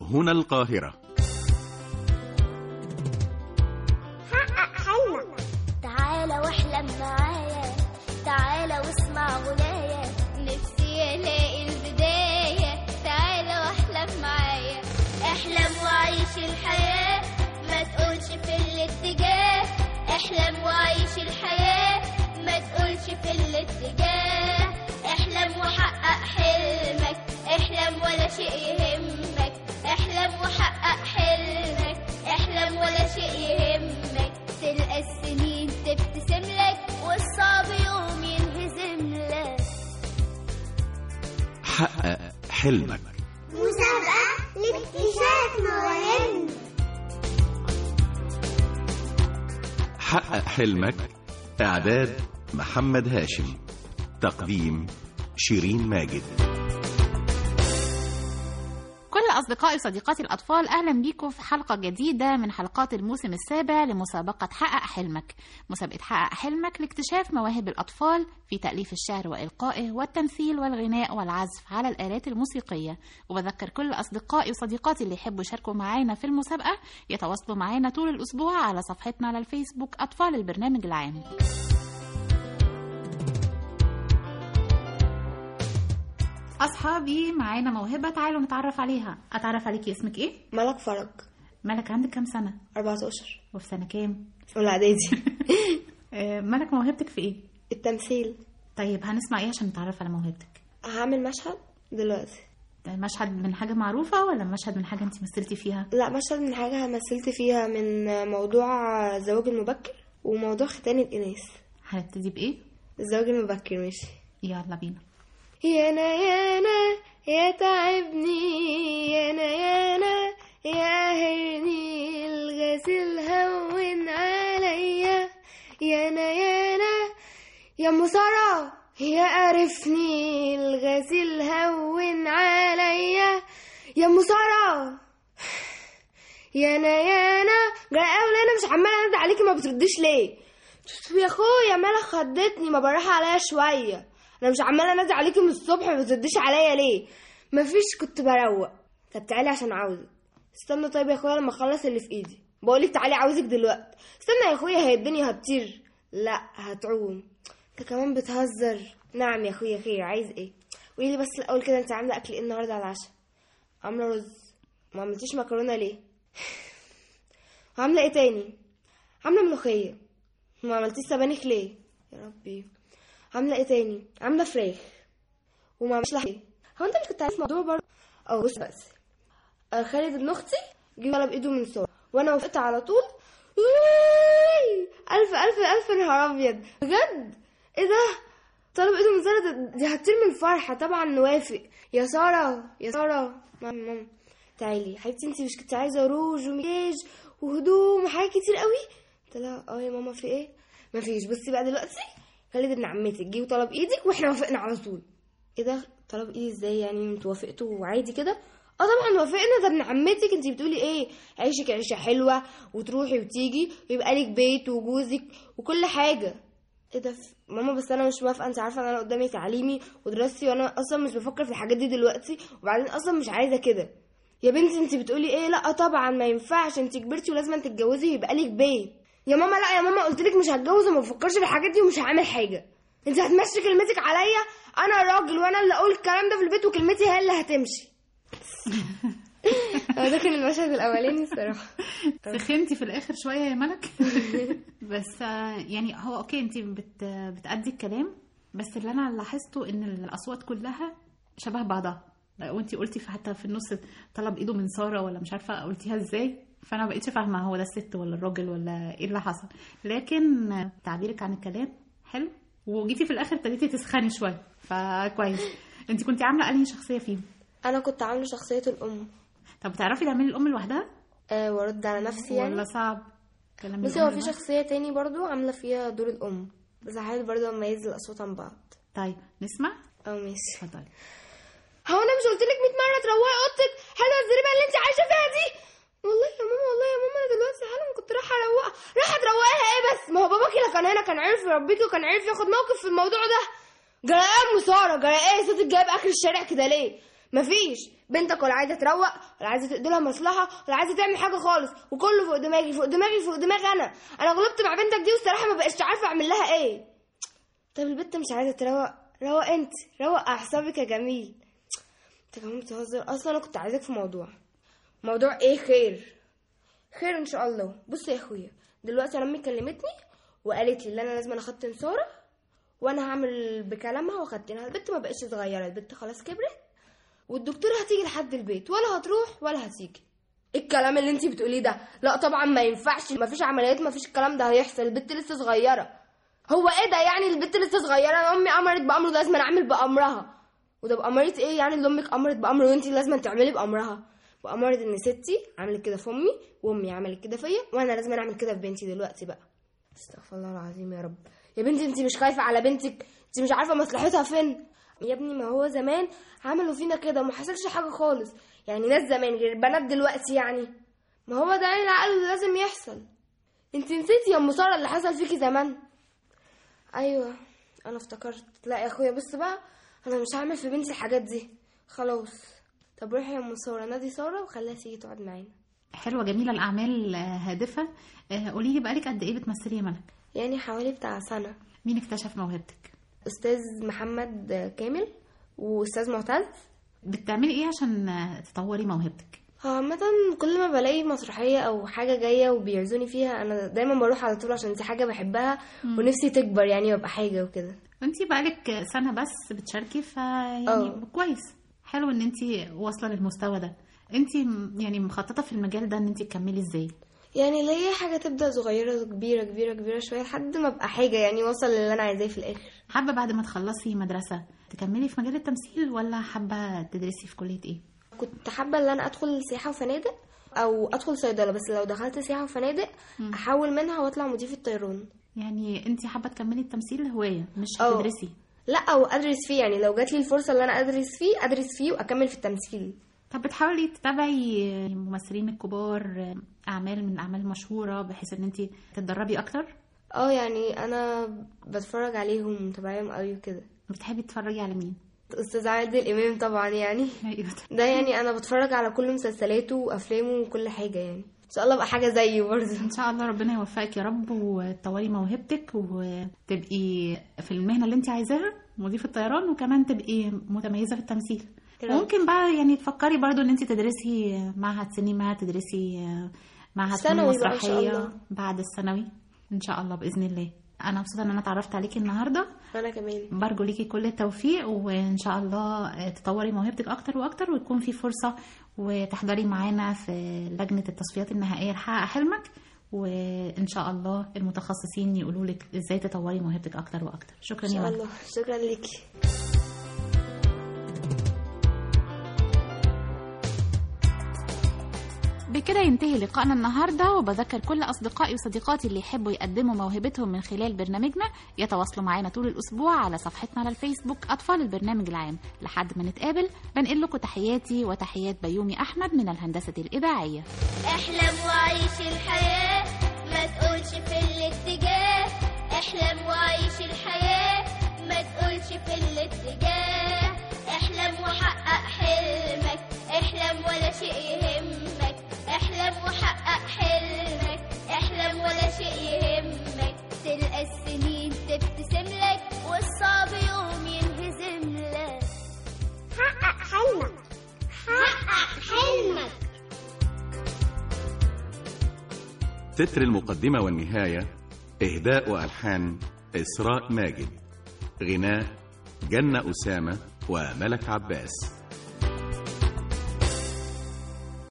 هنا القاهرة حقق حلمك تعالى واحلم معايا تعالى واسمع غنايا نفسي الاقي البداية تعالى واحلم معايا احلم وعيش الحياة ما تقولش في الاتجاه احلم وعيش الحياة ما تقولش في الاتجاه احلم وحقق حلمك احلم ولا شيء يهمك احلم وحقق حلمك احلم ولا شيء يهمك تلقى السنين تبتسم لك والصعب يوم ينهزم لك حقق حلمك مسابقة لاكتشاف مواهبنا حقق حلمك إعداد محمد هاشم تقديم شيرين ماجد كل أصدقائي وصديقاتي الأطفال أهلا بيكم في حلقة جديدة من حلقات الموسم السابع لمسابقة حقق حلمك مسابقة حقق حلمك لاكتشاف مواهب الأطفال في تأليف الشعر وإلقائه والتمثيل والغناء والعزف على الآلات الموسيقية وبذكر كل أصدقائي وصديقاتي اللي يحبوا يشاركوا معانا في المسابقة يتواصلوا معانا طول الأسبوع على صفحتنا على الفيسبوك أطفال البرنامج العام أصحابي معانا موهبة تعالوا نتعرف عليها أتعرف عليكي اسمك إيه؟ ملك فرج ملك عندك كام سنة؟ 14 وفي سنة كام؟ في أولى إعدادي آه، ملك موهبتك في ايه؟ التمثيل طيب هنسمع ايه عشان نتعرف على موهبتك؟ هعمل مشهد دلوقتي ده مشهد من حاجة معروفة ولا مشهد من حاجة انت مثلتي فيها؟ لا مشهد من حاجة مثلت فيها من موضوع الزواج المبكر وموضوع ختان الإناث هنبتدي بإيه؟ الزواج المبكر ماشي يلا بينا يانا يانا يا تعبني يانا يانا يا هرني الغسيل هون عليا يانا يانا يا مسارة يا قرفني الغسيل هون عليا يا مسارة يانا يانا جاي قوي انا مش عماله انادي عليكي ما بترديش ليه يا اخويا مالك خضتني ما براح عليا شويه انا مش عماله انادي عليكي من الصبح ما بترديش عليا ليه مفيش كنت بروق طب تعالي عشان عاوزك استنى طيب يا اخويا لما اخلص اللي في ايدي بقولك تعالي عاوزك دلوقتي استنى يا اخويا هي الدنيا هتطير لا هتعوم انت كمان بتهزر نعم يا اخويا خير عايز ايه قولي لي بس الاول كده انت عامله اكل ايه النهارده على العشاء عامله رز ما عملتيش مكرونه ليه عامله ايه تاني عامله ملوخيه ما عملتيش سبانخ ليه يا ربي عامله ايه تاني عامله فراخ وما عملتش لحمه هو انت مش كنت عارف الموضوع برضه اه بص بس آه، خالد ابن اختي جه طلب ايده من ساره وانا وافقت على طول ويييي! الف الف الف نهار ابيض بجد ايه ده طلب ايده من ساره ده- دي هتطير من الفرحه طبعا نوافق يا ساره يا ساره ماما ماما تعالي حبيبتي انت مش كنت عايزه روج ومكياج وهدوم وحاجات كتير قوي قلت لها اه يا ماما في ايه مفيش بصي بقى دلوقتي خالد ابن عمتك جه وطلب ايدك واحنا وافقنا على طول ايه ده طلب ايدي ازاي يعني انتوا وافقتوا عادي كده اه طبعا وافقنا ده ابن عمتك انت بتقولي ايه عيشك عيشه حلوه وتروحي وتيجي ويبقى لك بيت وجوزك وكل حاجه ايه ده ف- ماما بس انا مش موافقه انت عارفه ان انا قدامي تعليمي ودراستي وانا اصلا مش بفكر في الحاجات دي دلوقتي وبعدين اصلا مش عايزه كده يا بنتي انت بتقولي ايه لا طبعا ما ينفعش انت كبرتي ولازم تتجوزي ويبقى لك بيت يا ماما لا يا ماما قلت لك مش هتجوز وما بفكرش في الحاجات دي ومش هعمل حاجه انت هتمشي كلمتك عليا انا راجل وانا اللي اقول الكلام ده في البيت وكلمتي هي اللي هتمشي ده كان المشهد الاولاني الصراحه سخنتي في الآخر شوية يا ملك بس آه، يعني هو أوكي أنت بت بتأدي الكلام بس اللي أنا لاحظته إن الأصوات كلها شبه بعضها وانتي قلتي في حتى في النص طلب ايده من ساره ولا مش عارفه قلتيها ازاي فانا ما بقتش فاهمه هو ده الست ولا الراجل ولا ايه اللي حصل لكن تعبيرك عن الكلام حلو وجيتي في الاخر ابتديتي تسخني شويه فكويس انت كنتي عامله انهي شخصيه فيهم انا كنت عامله شخصيه الام طب بتعرفي تعملي الام لوحدها آه وارد على نفسي يعني ولا صعب كلام بصي الأم هو في لوحدها؟ شخصيه تاني برضو عامله فيها دور الام بس هحاول برضو اميز الاصوات عن بعض طيب نسمع او ماشي اتفضلي هو انا مش قلت لك 100 مره تروقي اوضتك حلوه الزريبه اللي انت عايشه فيها دي والله يا ماما والله يا ماما انا دلوقتي حالا كنت رايحه اروقها رايحه تروقيها ايه بس ما هو باباكي اللي كان هنا كان عارف يربيكي وكان عارف ياخد موقف في الموضوع ده جرى ايه يا ام ساره جرى ايه صوتك جايب اخر الشارع كده ليه مفيش بنتك ولا عايزه تروق ولا عايزه تقضي لها مصلحه ولا عايزه تعمل حاجه خالص وكله فوق دماغي فوق دماغي فوق دماغي انا انا غلطت مع بنتك دي والصراحه ما بقتش عارفه اعمل لها ايه طب البنت مش عايزه تروق روق انت روق اعصابك يا جميل انت كمان بتهزر اصلا انا كنت عايزاك في موضوع موضوع ايه خير خير ان شاء الله بص يا اخويا دلوقتي انا امي كلمتني وقالت لي ان انا لازم اختن ساره وانا هعمل بكلامها واختنها البنت ما بقتش صغيره البنت خلاص كبرت والدكتوره هتيجي لحد البيت ولا هتروح ولا هتيجي إيه الكلام اللي انتي بتقوليه ده لا طبعا ما ينفعش ما فيش عمليات ما فيش الكلام ده هيحصل البنت لسه صغيره هو ايه ده يعني البنت لسه صغيره انا امي امرت بامر لازم أنا اعمل بامرها وده بامرت ايه يعني اللي امك امرت بامر وانتي لازم تعملي بامرها وامرت ان ستي عملت كده في امي وامي عملت كده فيا وانا لازم اعمل كده في بنتي دلوقتي بقى استغفر الله العظيم يا رب يا بنتي انت مش خايفه على بنتك انت مش عارفه مصلحتها فين يا ابني ما هو زمان عملوا فينا كده وما حصلش حاجه خالص يعني ناس زمان غير بنات دلوقتي يعني ما هو ده يعني العقل اللي لازم يحصل انت نسيتي يا ام ساره اللي حصل فيكي زمان ايوه انا افتكرت لا يا اخويا بص بقى انا مش هعمل في بنتي الحاجات دي خلاص طب روحي يا ام ساره نادي ساره وخليها تيجي تقعد معانا حلوه جميله الاعمال آه، هادفه آه، قولي لي بقالك قد ايه بتمثلي يا ملك يعني حوالي بتاع سنه مين اكتشف موهبتك استاذ محمد كامل واستاذ معتز بتعملي ايه عشان آه، تطوري موهبتك هو عامة كل ما بلاقي مسرحية أو حاجة جاية وبيعزوني فيها أنا دايما بروح على طول عشان دي حاجة بحبها ونفسي تكبر يعني وابقى حاجة وكده وانتي بقالك سنه بس بتشاركي فيعني اه. كويس حلو ان انتي واصله للمستوى ده انتي م- يعني مخططه في المجال ده ان انتي تكملي ازاي يعني اللي هي حاجة تبدأ صغيرة كبيرة كبيرة كبيرة شوية لحد ما ابقى حاجة يعني واوصل للي أنا عايزاه في الآخر حابه بعد ما تخلصي مدرسه تكملي في مجال التمثيل ولا حابه تدرسي في كليه ايه كنت حابة ان انا ادخل سياحة وفنادق او ادخل صيدلة بس لو دخلت سياحة وفنادق احاول منها واطلع مضيفة طيران يعني انتي حابه تكملي التمثيل هوايه مش اه. هتدرسي لا او ادرس فيه يعني لو جات لي الفرصة اللي انا ادرس فيه ادرس فيه واكمل في التمثيل طب بتحاولي تتابعي الممثلين الكبار اعمال من الاعمال المشهوره بحيث ان انتي تتدربي اكتر اه يعني انا بتفرج عليهم متابعيهم قوي وكده بتحبي تتفرجي على مين استاذ عادل امام طبعا يعني ايوه ده يعني انا بتفرج على كل مسلسلاته وافلامه وكل حاجه يعني ان شاء الله ابقى حاجه زيه برضه ان شاء الله ربنا يوفقك يا رب وتطوري موهبتك وتبقي في المهنه اللي انت عايزاها مضيفه طيران وكمان تبقي متميزه في التمثيل يا رب. ممكن بقى يعني تفكري برضو ان انت تدرسي معهد سينما تدرسي معهد فنون ثانوي بقى إن شاء مسرحيه الله. بعد الثانوي ان شاء الله باذن الله انا مبسوطه ان انا اتعرفت عليكي النهارده انا كمان برجو ليكي كل التوفيق وان شاء الله تطوري موهبتك اكتر واكتر ويكون في فرصه وتحضري معانا في لجنه التصفيات النهائيه لحقق حلمك وان شاء الله المتخصصين يقولوا لك ازاي تطوري موهبتك اكتر واكتر شكرا ان يا شاء ملك الله شكرا ليكي بكده ينتهي لقائنا النهارده وبذكر كل اصدقائي وصديقاتي اللي يحبوا يقدموا موهبتهم من خلال برنامجنا يتواصلوا معانا طول الاسبوع على صفحتنا على الفيسبوك اطفال البرنامج العام لحد ما نتقابل بنقل لكم تحياتي وتحيات بيومي احمد من الهندسه الاذاعيه احلم وعيش الحياة ما تقولش في الاتجاه احلم وعيش الحياة ما تقولش في الاتجاه احلم وحقق حلمك احلم ولا شيء يهمك احلم وحقق حلمك احلم ولا شيء يهمك تلقى السنين تبتسم لك والصعب يوم ينهزم لك حقق حلمك حقق حلمك تتر المقدمة والنهاية إهداء وألحان إسراء ماجد غناء جنة أسامة وملك عباس